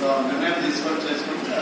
so నిర్ణయం తీసుకొని చేసుకుంటే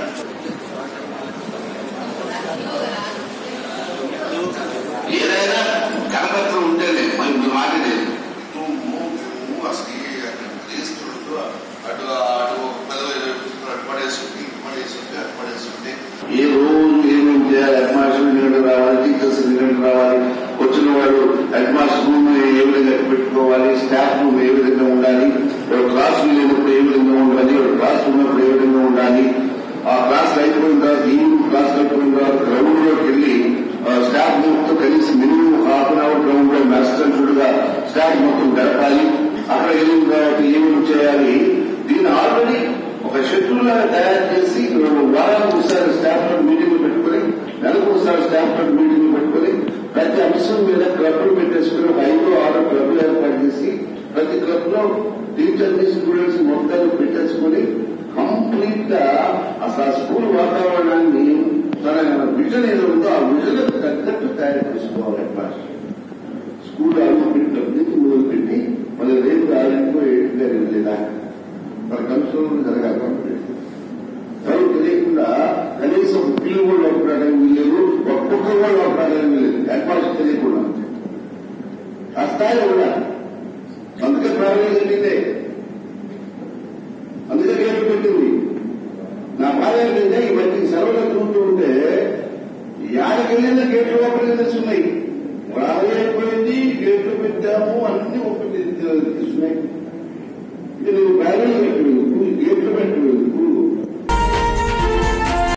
ఏదైనా కనపత్రం ఉంటేనే మరి మీ మాట లేదు నువ్వు నువ్వు నువ్వు అసలు ఈ క్రీస్తుడు అటు అటు పదవి అటు పడేసుకుంటే ఇటు పడేసుకుంటే అటు పడేసుకుంటే ఏ రోజు ఏమేమి చేయాలి హెడ్ మాస్టర్ నిలబడి రావాలి టీచర్స్ నిలబడి రావాలి వచ్చిన వాడు హెడ్ మాస్టర్ రూమ్ ఏ విధంగా పెట్టుకోవాలి స్టాఫ్ రూమ్ ఏ విధంగా ఉండాలి వాడు క్లాస్ లేనప్పుడు ఏ విధంగా ఉండాలి వాడు క్లాస్ ఉన్నప్పుడు ఏ విధంగా ఉండాలి ఆ క్లాస్ అయిపోయిన తర్వాత ఈవినింగ్ క్లాస్ అయిపోయిన తర్వాత గ్రౌండ్ లోకి వెళ్ళి ఆ, స్టాఫ్ మొత్తం కలిసి minimum half an hour ground లో మాస్టర్ గా స్టాఫ్ మొత్తం గడపాలి అక్కడ వెళ్ళిన తర్వాత ఏమేమి చేయాలి దీన్ని ఆల్రెడీ ఒక షెడ్యూల్ లాగా తయారు చేసి వారానికి ఒకసారి స్టాఫ్ మీటింగ్ పెట్టుకుని నెలకు ఒకసారి స్టాఫ్ మీటింగ్ పెట్టుకుని ప్రతి అంశం మీద క్లబ్లు పెట్టేసుకుని ఒక ఐదో ఆరో క్లబ్లు ఏర్పాటు చేసి ప్రతి క్లబ్ లో టీచర్ని స్టూడెంట్స్ మొత్తాన్ని పెట్టేసుకుని కంప్లీట్ గా అసలు ఆ స్కూల్ వాతావరణాన్ని తన విజన్ ఏదో ఉందో ఆ విజన్ తగ్గట్టు తయారు చేసుకోవాలి మాస్టర్ స్కూల్ అడుగు పెట్టినప్పటి నుంచి మొదలు పెట్టి మళ్ళీ రేపు ఆరింటికో ఏడుగా వెళ్ళేదాకా